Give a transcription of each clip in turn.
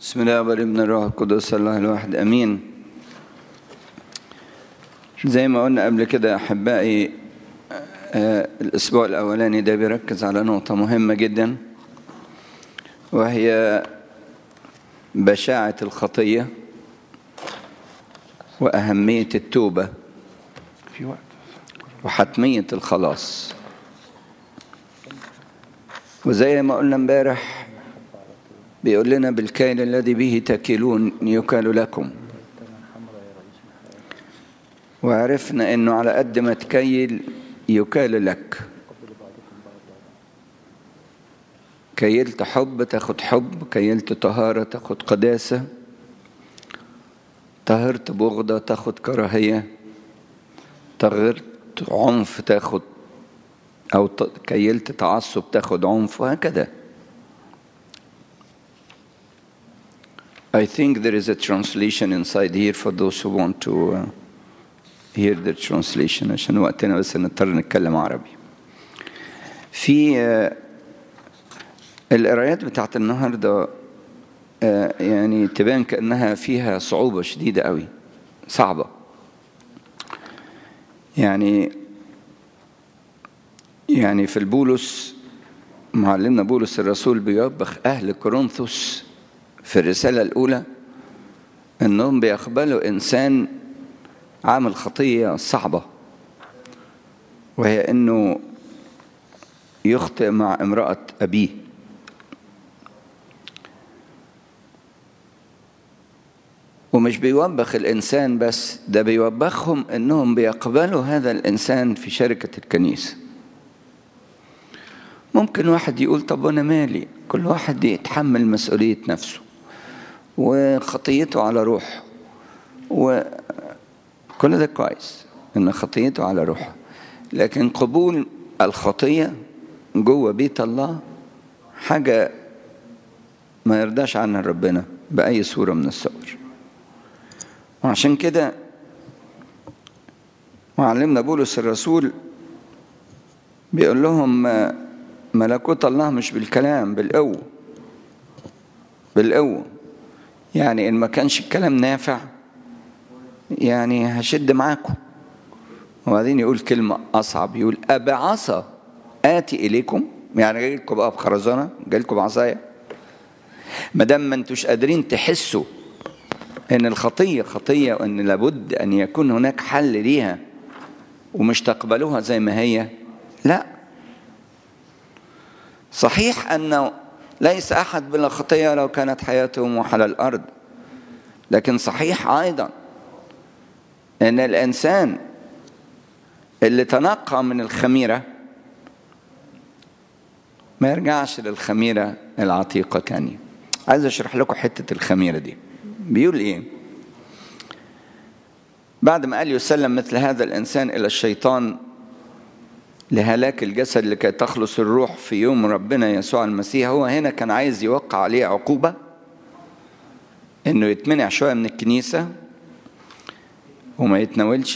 بسم الله والابن الروح القدس الله الواحد امين زي ما قلنا قبل كده احبائي آه، الاسبوع الاولاني ده بيركز على نقطه مهمه جدا وهي بشاعه الخطيه واهميه التوبه في وقت وحتميه الخلاص وزي ما قلنا امبارح بيقول لنا بالكيل الذي به تكلون يكال لكم وعرفنا انه على قد ما تكيل يكال لك كيلت حب تاخد حب كيلت طهارة تاخد قداسة طهرت بغضة تاخد كراهية طهرت عنف تاخد أو ت- كيلت تعصب تاخد عنف وهكذا I think there is a translation inside here for those who want to uh, hear the translation عشان وقتنا بس نضطر نتكلم عربي. في آه، القرايات بتاعت النهارده آه، يعني تبان كأنها فيها صعوبة شديدة قوي صعبة. يعني يعني في البولس معلمنا بولس الرسول بيوبخ أهل كورنثوس في الرسالة الأولى إنهم بيقبلوا إنسان عامل خطية صعبة وهي إنه يخطئ مع امرأة أبيه ومش بيوبخ الإنسان بس ده بيوبخهم إنهم بيقبلوا هذا الإنسان في شركة الكنيسة ممكن واحد يقول طب أنا مالي كل واحد يتحمل مسؤولية نفسه وخطيته على روحه وكل ده كويس إن خطيته على روحه لكن قبول الخطية جوه بيت الله حاجة ما يرضاش عنها ربنا بأي صورة من الصور وعشان كده معلمنا بولس الرسول بيقول لهم آه، ملكوت الله مش بالكلام بالقوة بالقوة يعني إن ما كانش الكلام نافع يعني هشد معاكم وبعدين يقول كلمة أصعب يقول أبعصى آتي إليكم يعني جاي لكم بقى بخرزانة جاي لكم بعصاية ما دام ما انتوش قادرين تحسوا ان الخطيه خطيه وان لابد ان يكون هناك حل ليها ومش تقبلوها زي ما هي لا صحيح انه ليس احد بلا خطيه لو كانت حياته موحى الارض لكن صحيح ايضا ان الانسان اللي تنقى من الخميره ما يرجعش للخميره العتيقه تاني عايز اشرح لكم حته الخميره دي بيقول ايه بعد ما قال يسلم مثل هذا الانسان الى الشيطان لهلاك الجسد لكي تخلص الروح في يوم ربنا يسوع المسيح هو هنا كان عايز يوقع عليه عقوبه انه يتمنع شويه من الكنيسه وما يتناولش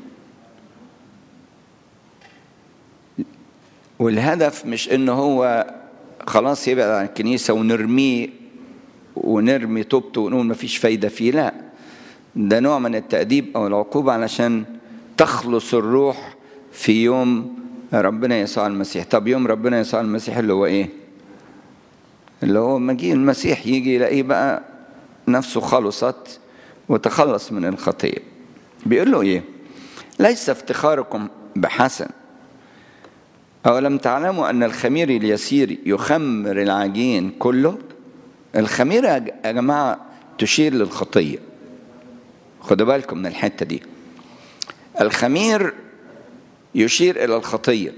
والهدف مش انه هو خلاص يبعد عن الكنيسه ونرميه ونرمي توبته ونقول مفيش فايده فيه لا ده نوع من التأديب او العقوبه علشان تخلص الروح في يوم ربنا يسوع المسيح طب يوم ربنا يسوع المسيح اللي هو ايه اللي هو مجيء المسيح يجي يلاقيه بقى نفسه خلصت وتخلص من الخطيه بيقول له ايه ليس افتخاركم بحسن أولم تعلموا أن الخمير اليسير يخمر العجين كله الخميرة يا جماعة تشير للخطية خدوا بالكم من الحتة دي الخمير يشير إلى الخطية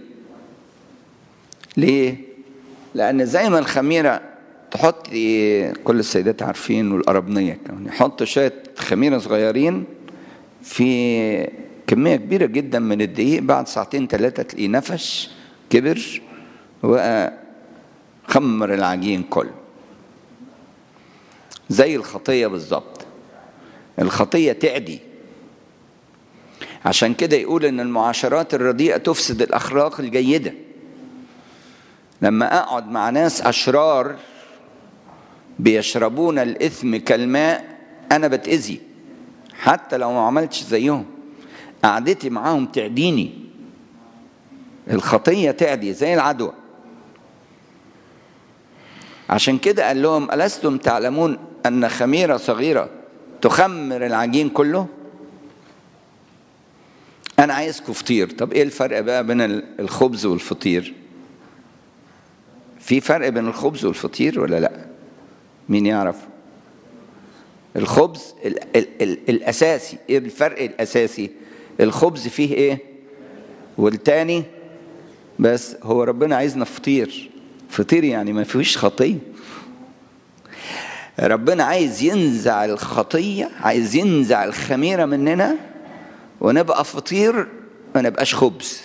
ليه؟ لأن زي ما الخميرة تحط كل السيدات عارفين والقربنية كمان يحط شوية خميرة صغيرين في كمية كبيرة جدا من الدقيق بعد ساعتين ثلاثة تلاقيه نفش كبر وبقى خمر العجين كله زي الخطية بالظبط الخطية تعدي عشان كده يقول ان المعاشرات الرديئة تفسد الاخلاق الجيدة لما اقعد مع ناس اشرار بيشربون الإثم كالماء أنا بتأذي حتى لو ما عملتش زيهم قعدتي معاهم تعديني الخطية تعدي زي العدوى عشان كده قال لهم ألستم تعلمون أن خميرة صغيرة تخمر العجين كله أنا عايزكم فطير طب إيه الفرق بقى بين الخبز والفطير في فرق بين الخبز والفطير ولا لا مين يعرف الخبز ال ال ال الأساسي إيه الفرق الأساسي الخبز فيه إيه والتاني بس هو ربنا عايزنا فطير فطير يعني ما فيهوش خطيه ربنا عايز ينزع الخطيه عايز ينزع الخميره مننا ونبقى فطير ما نبقاش خبز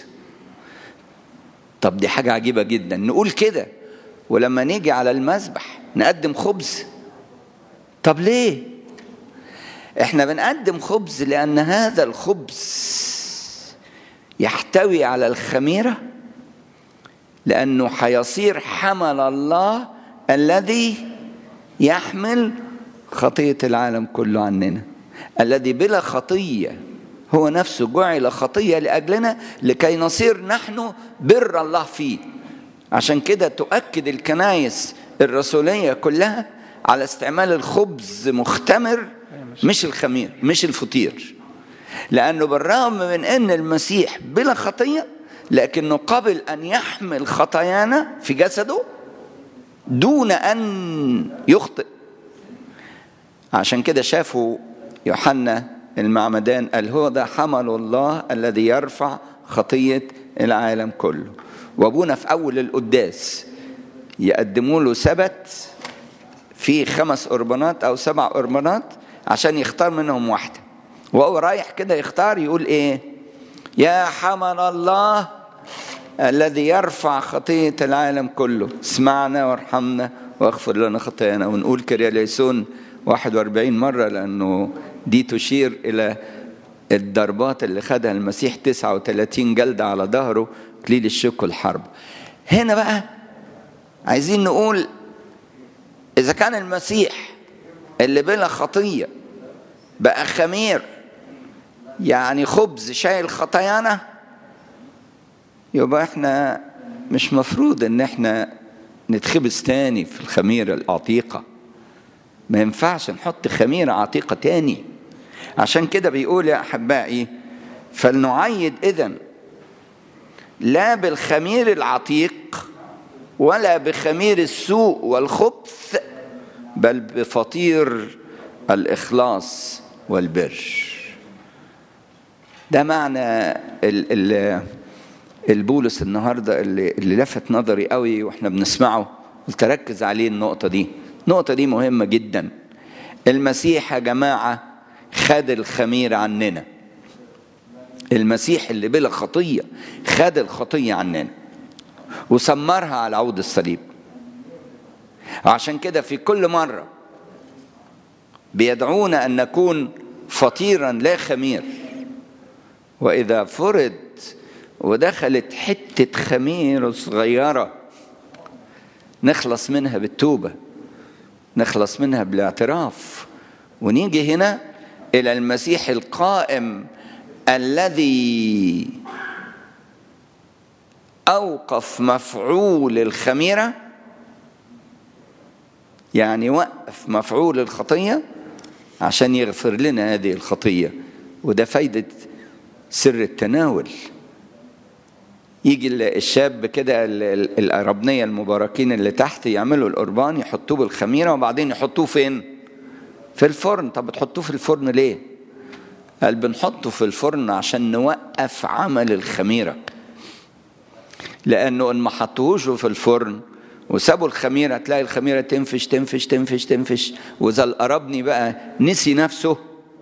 طب دي حاجه عجيبه جدا نقول كده ولما نيجي على المذبح نقدم خبز طب ليه احنا بنقدم خبز لان هذا الخبز يحتوي على الخميره لأنه حيصير حمل الله الذي يحمل خطية العالم كله عننا الذي بلا خطية هو نفسه جعل خطية لأجلنا لكي نصير نحن بر الله فيه عشان كده تؤكد الكنايس الرسولية كلها على استعمال الخبز مختمر مش الخمير مش الفطير لأنه بالرغم من أن المسيح بلا خطية لكنه قبل ان يحمل خطايانا في جسده دون ان يخطئ عشان كده شافوا يوحنا المعمدان قال هو ده حمل الله الذي يرفع خطيه العالم كله وابونا في اول القداس يقدموا له سبت في خمس قربانات او سبع قربانات عشان يختار منهم واحده وهو رايح كده يختار يقول ايه يا حمل الله الذي يرفع خطية العالم كله اسمعنا وارحمنا واغفر لنا خطايانا ونقول كرياليسون 41 مرة لأنه دي تشير إلى الضربات اللي خدها المسيح 39 جلدة على ظهره كليل الشك والحرب هنا بقى عايزين نقول إذا كان المسيح اللي بلا خطية بقى خمير يعني خبز شايل خطايانا يبقى احنا مش مفروض ان احنا نتخبز تاني في الخميرة العتيقة ما ينفعش نحط خميرة عتيقة تاني عشان كده بيقول يا أحبائي فلنعيد إذن لا بالخمير العتيق ولا بخمير السوء والخبث بل بفطير الإخلاص والبر ده معنى ال ال البولس النهارده اللي, اللي لفت نظري قوي واحنا بنسمعه قلت اركز عليه النقطه دي النقطه دي مهمه جدا المسيح يا جماعه خد الخمير عننا المسيح اللي بلا خطيه خد الخطيه عننا وسمرها على عود الصليب عشان كده في كل مره بيدعونا ان نكون فطيرا لا خمير واذا فرض ودخلت حتة خمير صغيرة نخلص منها بالتوبة نخلص منها بالاعتراف ونيجي هنا إلى المسيح القائم الذي أوقف مفعول الخميرة يعني وقف مفعول الخطية عشان يغفر لنا هذه الخطية وده فايدة سر التناول يجي الشاب كده الأربنية المباركين اللي تحت يعملوا القربان يحطوه بالخميرة وبعدين يحطوه فين؟ في الفرن طب بتحطوه في الفرن ليه؟ قال بنحطه في الفرن عشان نوقف عمل الخميرة لأنه إن ما حطوهوش في الفرن وسابوا الخميرة تلاقي الخميرة تنفش تنفش تنفش تنفش وإذا القربني بقى نسي نفسه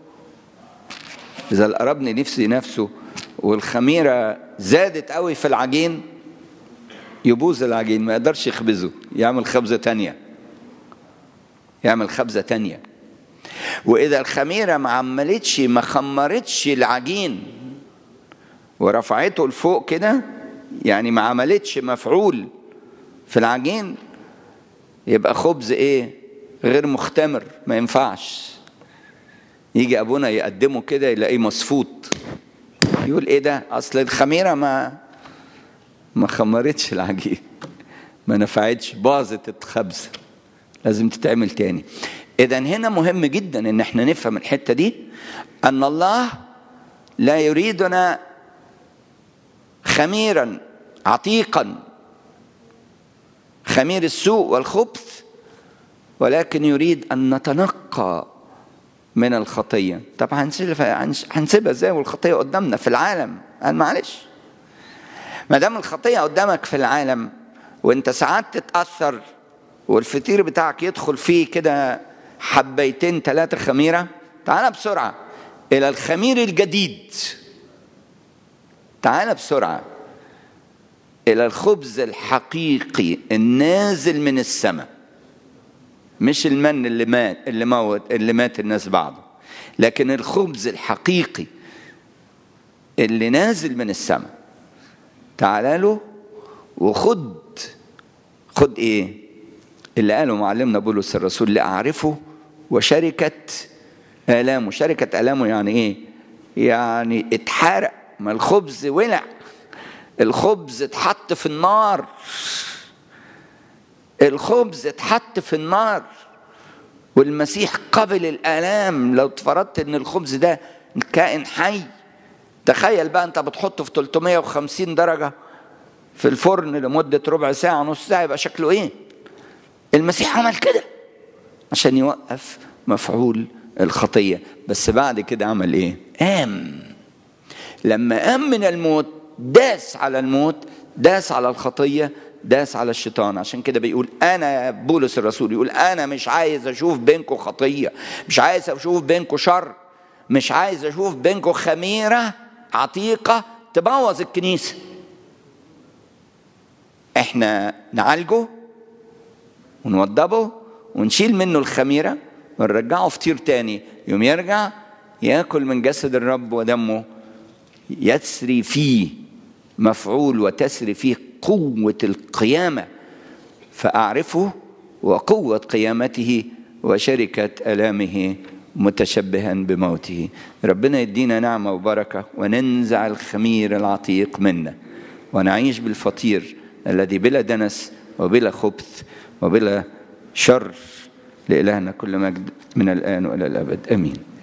إذا القربني نفسي نفسه والخميرة زادت قوي في العجين يبوظ العجين ما يقدرش يخبزه يعمل خبزة تانية يعمل خبزة تانية وإذا الخميرة ما عملتش ما خمرتش العجين ورفعته لفوق كده يعني ما عملتش مفعول في العجين يبقى خبز ايه غير مختمر ما ينفعش يجي ابونا يقدمه كده يلاقيه مصفوط يقول ايه ده اصل الخميره ما ما خمرتش العجين ما نفعتش باظت الخبزه لازم تتعمل تاني اذا هنا مهم جدا ان احنا نفهم الحته دي ان الله لا يريدنا خميرا عتيقا خمير السوء والخبث ولكن يريد ان نتنقى من الخطيه طب هنسيبها هنسيبها ازاي والخطيه قدامنا في العالم قال معلش ما دام الخطيه قدامك في العالم وانت ساعات تتاثر والفطير بتاعك يدخل فيه كده حبيتين ثلاثه خميره تعال بسرعه الى الخمير الجديد تعال بسرعه الى الخبز الحقيقي النازل من السماء مش المن اللي مات اللي موت اللي مات الناس بعضه لكن الخبز الحقيقي اللي نازل من السماء تعال له وخد خد ايه اللي قاله معلمنا بولس الرسول لاعرفه وشركه الامه شركه الامه يعني ايه يعني اتحرق ما الخبز ولع الخبز اتحط في النار الخبز اتحط في النار والمسيح قبل الآلام لو اتفرضت ان الخبز ده كائن حي تخيل بقى انت بتحطه في 350 درجة في الفرن لمدة ربع ساعة نص ساعة يبقى شكله ايه المسيح عمل كده عشان يوقف مفعول الخطية بس بعد كده عمل ايه قام لما قام من الموت داس على الموت داس على الخطية داس على الشيطان عشان كده بيقول انا بولس الرسول يقول انا مش عايز اشوف بينكم خطيه مش عايز اشوف بينكم شر مش عايز اشوف بينكم خميره عتيقه تبوظ الكنيسه احنا نعالجه ونوضبه ونشيل منه الخميره ونرجعه فطير تاني يوم يرجع ياكل من جسد الرب ودمه يسري فيه مفعول وتسري فيه قوة القيامة فأعرفه وقوة قيامته وشركة آلامه متشبها بموته ربنا يدينا نعمة وبركة وننزع الخمير العتيق منا ونعيش بالفطير الذي بلا دنس وبلا خبث وبلا شر لإلهنا كل مجد من الآن وإلى الأبد آمين